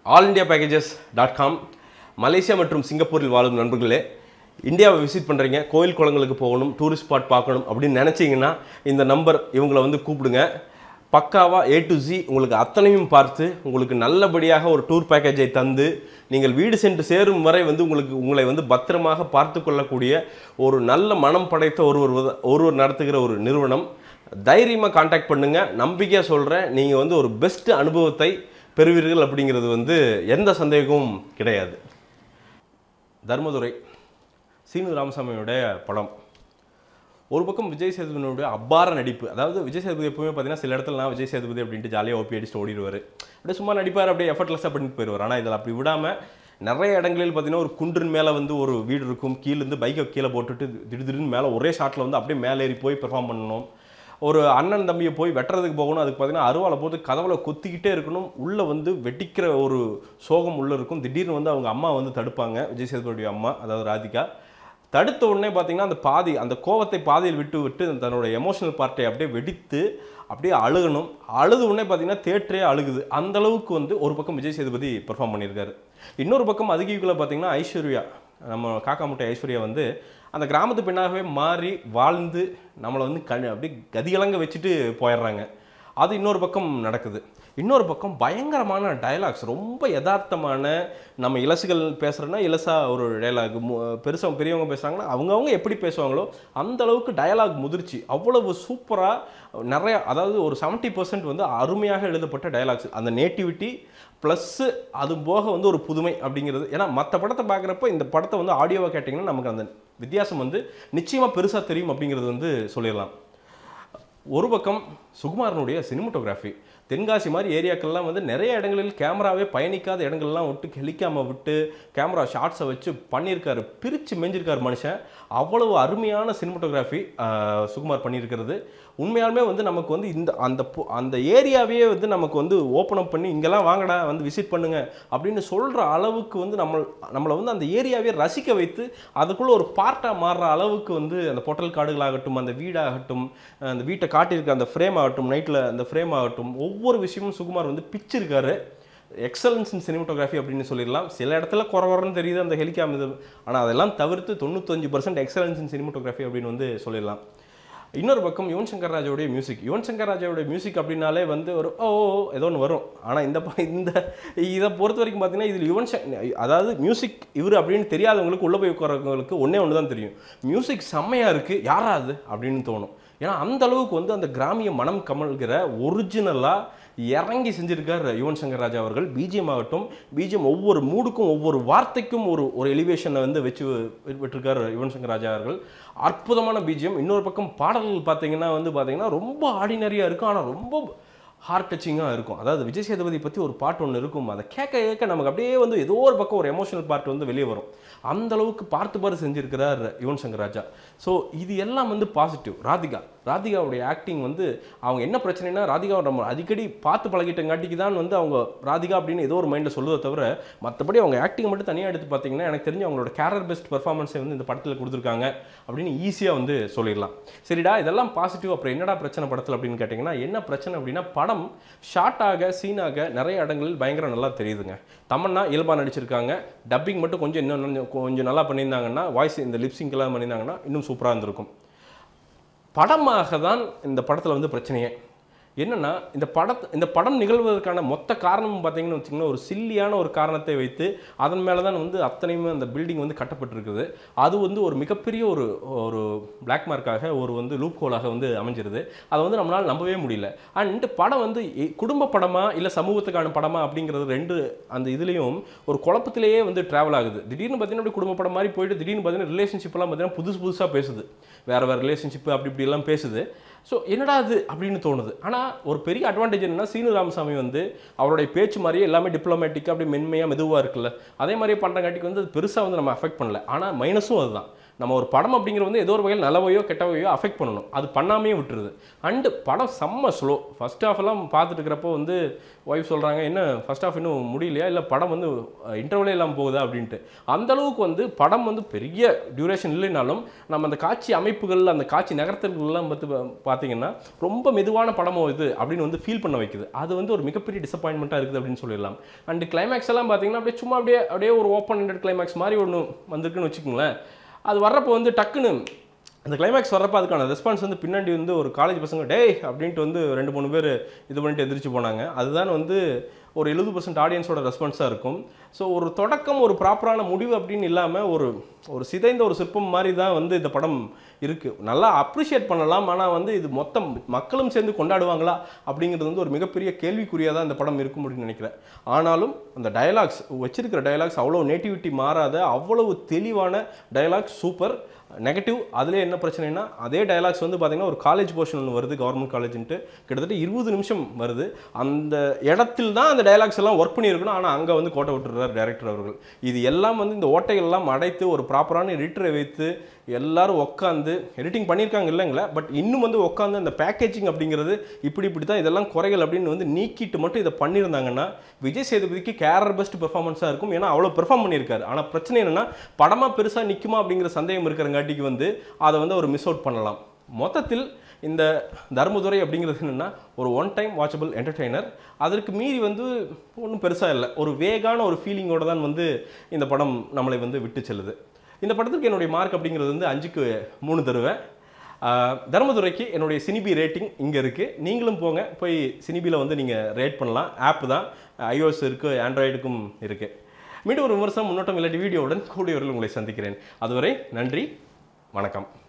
all India packages dot com Malaysia மற்றும் சிங்கப்பூரில் வாழும் நண்பர்களே இந்தியாவை விசிட் பண்ணுறீங்க கோயில் குளங்களுக்கு போகணும் டூரிஸ்ட் ஸ்பாட் பார்க்கணும் அப்படின்னு நினச்சிங்கன்னா இந்த நம்பர் இவங்களை வந்து கூப்பிடுங்க பக்காவாக ஏ டு ஜி உங்களுக்கு அத்தனையும் பார்த்து உங்களுக்கு நல்லபடியாக ஒரு டூர் பேக்கேஜை தந்து நீங்கள் வீடு சென்று சேரும் வரை வந்து உங்களுக்கு உங்களை வந்து பத்திரமாக பார்த்து கொள்ளக்கூடிய ஒரு நல்ல மனம் படைத்த ஒருவர் வந்து- ஒருவர் நடத்துகிற ஒரு நிறுவனம் தைரியமாக காண்டாக்ட் பண்ணுங்க நம்பிக்கையாக சொல்கிறேன் நீங்கள் வந்து ஒரு பெஸ்ட் அனுபவத்தை பெறுவீர்கள் அப்படிங்கிறது வந்து எந்த சந்தேகமும் கிடையாது தர்மதுரை சீனு ராமசாமியோடைய படம் ஒரு பக்கம் விஜய் சேதுபதியோட அப்பார நடிப்பு அதாவது விஜய் சேதுபதி எப்பவுமே பார்த்தீங்கன்னா சில இடத்துல நான் விஜய் சேதுபதி அப்படின்ட்டு ஜாலியாக ஓபி அடிச்சுட்டு ஓடிடுவார் அப்படியே சும்மா நடிப்பார் அப்படியே எஃபர்ட்லெஸ்ஸாக பண்ணிட்டு போயிடுவார் ஆனால் இதில் அப்படி விடாமல் நிறைய இடங்களில் பார்த்தீங்கன்னா ஒரு குன்றின் மேலே வந்து ஒரு வீடு இருக்கும் கீழேருந்து பைக்கை கீழே போட்டுட்டு திடீர்னு மேலே ஒரே ஷாட்டில் வந்து அப்படியே மேலே ஏறி போய் பெர்ஃபார்ம் பண்ணணும் ஒரு அண்ணன் தம்பியை போய் வெட்டுறதுக்கு போகணும் அதுக்கு பார்த்தீங்கன்னா அருவாளை போட்டு கதவுல கொத்திக்கிட்டே இருக்கணும் உள்ளே வந்து வெட்டிக்கிற ஒரு சோகம் உள்ளே இருக்கும் திடீர்னு வந்து அவங்க அம்மா வந்து தடுப்பாங்க விஜய் சேதுபதியுடைய அம்மா அதாவது ராதிகா தடுத்த உடனே பார்த்தீங்கன்னா அந்த பாதி அந்த கோவத்தை பாதியில் விட்டு விட்டு தன்னோட எமோஷனல் பார்ட்டை அப்படியே வெடித்து அப்படியே அழுகணும் அழுது உடனே பார்த்தீங்கன்னா தேட்டரே அழுகுது அந்த அளவுக்கு வந்து ஒரு பக்கம் விஜய் சேதுபதி பெர்ஃபார்ம் பண்ணியிருக்காரு இன்னொரு பக்கம் அதுக்குள்ள பார்த்தீங்கன்னா ஐஸ்வர்யா நம்ம காக்கா முட்டை ஐஸ்வர்யா வந்து அந்த கிராமத்து பெண்ணாகவே மாறி வாழ்ந்து நம்மளை வந்து கண் அப்படியே கதிகலங்க வச்சுட்டு போயிடுறாங்க அது இன்னொரு பக்கம் நடக்குது இன்னொரு பக்கம் பயங்கரமான டயலாக்ஸ் ரொம்ப யதார்த்தமான நம்ம இலசுகள் பேசுகிறோன்னா இலசா ஒரு டயலாக் பெருசாக பெரியவங்க பேசுகிறாங்கன்னா அவங்கவுங்க எப்படி பேசுவாங்களோ அந்த அளவுக்கு டயலாக் முதிர்ச்சி அவ்வளவு சூப்பராக நிறைய அதாவது ஒரு 70% பர்சன்ட் வந்து அருமையாக எழுதப்பட்ட டயலாக்ஸ் அந்த நேட்டிவிட்டி ப்ளஸ்ஸு அது போக வந்து ஒரு புதுமை அப்படிங்கிறது ஏன்னா மற்ற படத்தை பார்க்குறப்ப இந்த படத்தை வந்து ஆடியோவாக கேட்டிங்கன்னா நமக்கு அந்த வித்தியாசம் வந்து நிச்சயமாக பெருசாக தெரியும் அப்படிங்கிறது வந்து சொல்லிடலாம் ஒரு பக்கம் சுகுமாரனுடைய சினிமோட்டோகிராஃபி தென்காசி மாதிரி ஏரியாக்கள்லாம் வந்து நிறைய இடங்களில் கேமராவே பயணிக்காத இடங்கள்லாம் விட்டு ஹெலிக்காம விட்டு கேமரா ஷாட்ஸை வச்சு பண்ணியிருக்காரு பிரித்து மெஞ்சிருக்காரு மனுஷன் அவ்வளவு அருமையான சினிமோட்டோகிராஃபி சுகுமார் பண்ணியிருக்கிறது உண்மையாலுமே வந்து நமக்கு வந்து இந்த அந்த பொ- அந்த ஏரியாவே வந்து நமக்கு வந்து ஓப்பன் அப் பண்ணி இங்கெல்லாம் வாங்கடா வந்து விசிட் பண்ணுங்க அப்படின்னு சொல்கிற அளவுக்கு வந்து நம்ம நம்மளை வந்து அந்த ஏரியாவே ரசிக்க வைத்து அதுக்குள்ளே ஒரு பார்ட்டாக மாறுற அளவுக்கு வந்து அந்த பொட்டல் காடுகளாகட்டும் அந்த வீடாகட்டும் அந்த வீட்டை காட்டியிருக்க அந்த ஃப்ரேம் ஆகட்டும் நைட்டில் அந்த ஃப்ரேம் ஆகட்டும் ஒவ்வொரு விஷயமும் சுகுமார் வந்து பிச்சிருக்காரு எக்ஸலன்ஸ் இன் சினிமோட்டோகிராஃபி அப்படின்னு சொல்லிடலாம் சில இடத்துல குறவரன்னு தெரியுது அந்த ஹெலிகாம் இது ஆனால் அதெல்லாம் தவிர்த்து தொண்ணூத்தஞ்சு பர்சன்ட் எக்ஸலன்ஸ் இன் சினிமோட்டோகிராஃபி அப்படின்னு வந்து சொல்லிடலாம் இன்னொரு பக்கம் யுவன் சங்கர் ராஜாவுடைய மியூசிக் யுவன் சங்கர் ராஜாவுடைய மியூசிக் அப்படின்னாலே வந்து ஒரு ஓ ஓ, ஓ, ஏதோ ஒன்று வரும் ஆனால் இந்த ப- இந்த இதை பொறுத்த வரைக்கும் பார்த்தீங்கன்னா இதில் யுவன் சங் அதாவது மியூசிக் இவர் அப்படின்னு தெரியாதவங்களுக்கு உள்ளே போய் உட்காரவங்களுக்கு ஒன்றே ஒன்று தான் தெரியும் மியூசிக் செம்மையாக இருக்குது யாரா அது அப்படின்னு தோணும் ஏன்னா அந்த அளவுக்கு வந்து அந்த கிராமிய மனம் கமல்கிற ஒரிஜினலாக இறங்கி செஞ்சிருக்கார் யுவன் சங்கர் ராஜா அவர்கள் பிஜிஎம் ஆகட்டும் பிஜிஎம் ஒவ்வொரு மூடுக்கும் ஒவ்வொரு வார்த்தைக்கும் ஒரு ஒரு எலிவேஷனை வந்து வச்சு வி- விட்டிருக்கார் யுவன் சங்கர் ராஜா அவர்கள் அற்புதமான பிஜிஎம் இன்னொரு பக்கம் பாடல்கள் பார்த்தீங்கன்னா வந்து பார்த்தீங்கன்னா ரொம்ப ஆர்டினரியாக இருக்கும் ஆனால் ரொம்ப ஹார்ட் டச்சிங்காக இருக்கும் அதாவது விஜய் சேதுபதி பற்றி ஒரு பாட்டு ஒன்று இருக்கும் அதை கேட்க கேட்க நமக்கு அப்படியே வந்து ஏதோ ஒரு பக்கம் ஒரு எமோஷனல் பார்ட் வந்து வெளியே வரும் அந்த அளவுக்கு பார்த்து பார்த்து செஞ்சிருக்கிறார் யுவன் சங்கர் ராஜா ஸோ இது எல்லாம் வந்து பாசிட்டிவ் ராதிகா ராதிகாவுடைய ஆக்டிங் வந்து அவங்க என்ன பிரச்சனைனா ராதிகாவை நம்ம அடிக்கடி பார்த்து பழகிட்டங்காட்டிக்கு தான் வந்து அவங்க ராதிகா அப்படின்னு ஏதோ ஒரு மைண்டில் சொல்லுவதை தவிர மற்றபடி அவங்க ஆக்டிங் மட்டும் தனியாக எடுத்து பார்த்தீங்கன்னா எனக்கு தெரிஞ்சு அவங்களோட கேரர் பெஸ்ட் பெர்ஃபார்மன்ஸை வந்து இந்த படத்தில் கொடுத்துருக்காங்க அப்படின்னு ஈஸியாக வந்து சொல்லிடலாம் சரிடா இதெல்லாம் பாசிட்டிவ் அப்புறம் என்னடா பிரச்சனை படத்தில் அப்படின்னு கேட்டிங்கன்னா என்ன பிரச்சனை அப்படின்னா படம் ஷார்ட்டாக சீனாக நிறைய இடங்களில் பயங்கர நல்லா தெரியுதுங்க தமன்னா இயல்பாக நடிச்சிருக்காங்க டப்பிங் மட்டும் கொஞ்சம் இன்னும் கொஞ்சம் கொஞ்சம் நல்லா பண்ணியிருந்தாங்கன்னா வாய்ஸ் இந்த லிப்ஸிங் எல்லாம் பண்ணியிருந்தாங்கன்னா இன்னும் சூப்பராக இருந்திருக்கும் படமாக தான் இந்த படத்தில் வந்து பிரச்சனையே என்னன்னா இந்த படத் இந்த படம் நிகழ்வதற்கான மொத்த காரணம் பார்த்தீங்கன்னு வச்சிங்கன்னா ஒரு சில்லியான ஒரு காரணத்தை வைத்து அதன் மேலே தான் வந்து அத்தனையுமே அந்த பில்டிங் வந்து கட்டப்பட்டிருக்குது அது வந்து ஒரு மிகப்பெரிய ஒரு ஒரு பிளாக் மார்க்காக ஒரு வந்து லூப் ஹோலாக வந்து அமைஞ்சிருது அதை வந்து நம்மளால் நம்பவே முடியல அண்ட் படம் வந்து எ- குடும்ப படமா இல்லை சமூகத்துக்கான படமா அப்படிங்கிறது ரெண்டு அந்த இதுலேயும் ஒரு குழப்பத்திலேயே வந்து ட்ராவல் ஆகுது திடீர்னு பார்த்தீங்கன்னா அப்படியே குடும்ப படம் மாதிரி போயிட்டு திடீர்னு பார்த்தீங்கன்னா ரிலேஷன்ஷிப்லாம் பார்த்தீங்கன்னா புதுசு புதுசாக பேசுது வேறு வேறு ரிலேஷன்ஷிப் அப்படி இப்படி எல்லாம் பேசுது ஸோ என்னடா அது அப்படின்னு தோணுது ஆனால் ஒரு பெரிய அட்வான்டேஜ் என்னன்னா சீனு ராமசாமி வந்து அவருடைய பேச்சு மாதிரியே எல்லாமே டிப்ளமேட்டிக்காக அப்படி மென்மையாக மெதுவாக இருக்குல்ல அதே மாதிரியே பண்ணுறங்காட்டிக்கு வந்து அது பெருசாக வந்து நம்ம அஃபெக்ட் பண்ணல ஆனால் மைனஸும் அதுதான் நம்ம ஒரு படம் அப்படிங்கிறது வந்து ஏதோ ஒரு வகையில் நல்லவையோ கெட்டவையோ அஃபெக்ட் பண்ணணும் அது பண்ணாமே விட்டுருது அண்டு படம் செம்ம ஸ்லோ ஃபர்ஸ்ட் ஹாஃப் எல்லாம் பார்த்துட்டு இருக்கிறப்போ வந்து ஒய்ஃப் சொல்கிறாங்க என்ன ஃபர்ஸ்ட் ஹாஃப் இன்னும் முடியலையா இல்லை படம் வந்து இன்டர்வலே இல்லாமல் போகுதா அப்படின்ட்டு அந்த அளவுக்கு வந்து படம் வந்து பெரிய டியூரேஷன் இல்லைனாலும் நம்ம அந்த காட்சி அமைப்புகள் அந்த காட்சி நகர்த்தல்கள்லாம் பார்த்து பார்த்தீங்கன்னா ரொம்ப மெதுவான படமோ இது அப்படின்னு வந்து ஃபீல் பண்ண வைக்குது அது வந்து ஒரு மிகப்பெரிய டிசப்பாயின்மெண்ட்டாக இருக்குது அப்படின்னு சொல்லிடலாம் அண்ட் கிளைமேக்ஸ் எல்லாம் பார்த்தீங்கன்னா அப்படியே சும்மா அப்படியே அப்படியே ஒரு ஓப்பன் ஹெண்டட் கிளைமேக்ஸ் மாதிரி ஒன்று வந்திருக்குன்னு வச்சுக்கோங்களேன் அது வர்றப்போ வந்து டக்குன்னு அந்த கிளைமேக்ஸ் வர்றப்ப அதுக்கான ரெஸ்பான்ஸ் வந்து பின்னாடி வந்து ஒரு காலேஜ் பசங்க டேய் அப்படின்ட்டு வந்து ரெண்டு மூணு பேர் இது பண்ணிட்டு எதிர்த்து போனாங்க அதுதான் வந்து ஒரு எழுபது பர்சன்ட் ஆடியன்ஸோட ரெஸ்பான்ஸாக இருக்கும் ஸோ ஒரு தொடக்கம் ஒரு ப்ராப்பரான முடிவு அப்படின்னு இல்லாமல் ஒரு ஒரு சிதைந்த ஒரு சிற்பம் மாதிரி தான் வந்து இந்த படம் இருக்குது நல்லா அப்ரிஷியேட் பண்ணலாம் ஆனால் வந்து இது மொத்தம் மக்களும் சேர்ந்து கொண்டாடுவாங்களா அப்படிங்கிறது வந்து ஒரு மிகப்பெரிய கேள்விக்குறியாக தான் இந்த படம் இருக்கும் அப்படின்னு நினைக்கிறேன் ஆனாலும் அந்த டயலாக்ஸ் வச்சிருக்கிற டயலாக்ஸ் அவ்வளோ நேட்டிவிட்டி மாறாத அவ்வளவு தெளிவான டயலாக்ஸ் சூப்பர் நெகட்டிவ் அதிலே என்ன பிரச்சனைனா அதே டயலாக்ஸ் வந்து பார்த்தீங்கன்னா ஒரு காலேஜ் போர்ஷன் ஒன்று வருது கவர்மெண்ட் காலேஜ்ன்ட்டு கிட்டத்தட்ட இருபது நிமிஷம் வருது அந்த இடத்தில் தான் அந்த டயலாக்ஸ் எல்லாம் ஒர்க் பண்ணியிருக்கணும் ஆனால் அங்கே வந்து கோட்டை விட்டுறாரு டேரக்டர் அவர்கள் இது எல்லாம் வந்து இந்த ஓட்டைகள் எல்லாம் அடைத்து ஒரு ப்ராப்பரான எடிட்டரை வைத்து எல்லாரும் உட்காந்து எடிட்டிங் பண்ணியிருக்காங்க இல்லைங்களா பட் இன்னும் வந்து உட்காந்து அந்த பேக்கேஜிங் அப்படிங்கிறது இப்படி இப்படி தான் இதெல்லாம் குறைகள் அப்படின்னு வந்து நீக்கிட்டு மட்டும் இதை பண்ணியிருந்தாங்கன்னா விஜய் சேதுபதிக்கு கேரர் பெஸ்ட் பெர்ஃபார்மன்ஸாக இருக்கும் ஏன்னா அவ்வளோ பெர்ஃபார்ம் பண்ணியிருக்காரு ஆனால் பிரச்சனை என்னன்னா படமாக பெருசாக நிற்குமா அப்படிங்கிற சந்தேகம் இருக்கிறங்காட்டிக்கு வந்து அதை வந்து அவர் மிஸ் அவுட் பண்ணலாம் மொத்தத்தில் இந்த தர்மதுரை அப்படிங்கிறது என்னென்னா ஒரு ஒன் டைம் வாட்சபிள் என்டர்டெய்னர் அதற்கு மீறி வந்து ஒன்றும் பெருசாக இல்லை ஒரு வேகான ஒரு ஃபீலிங்கோட தான் வந்து இந்த படம் நம்மளை வந்து விட்டு செல்லுது இந்த படத்துக்கு என்னுடைய மார்க் அப்படிங்கிறது வந்து அஞ்சுக்கு மூணு தருவேன் ஆஹ் தர்மதுரைக்கு என்னுடைய சினிபி ரேட்டிங் இங்கே இருக்குது நீங்களும் போங்க போய் சினிபியில் வந்து நீங்கள் ரேட் பண்ணலாம் ஆப் தான் iOS இருக்குது ஆண்ட்ராய்டுக்கும் இருக்குது மீண்டும் ஒரு விமர்சனம் முன்னோட்டம் இல்லாட்டி வீடியோவுடன் கூடியவர்கள் உங்களை சந்திக்கிறேன் அதுவரை நன்றி வணக்கம்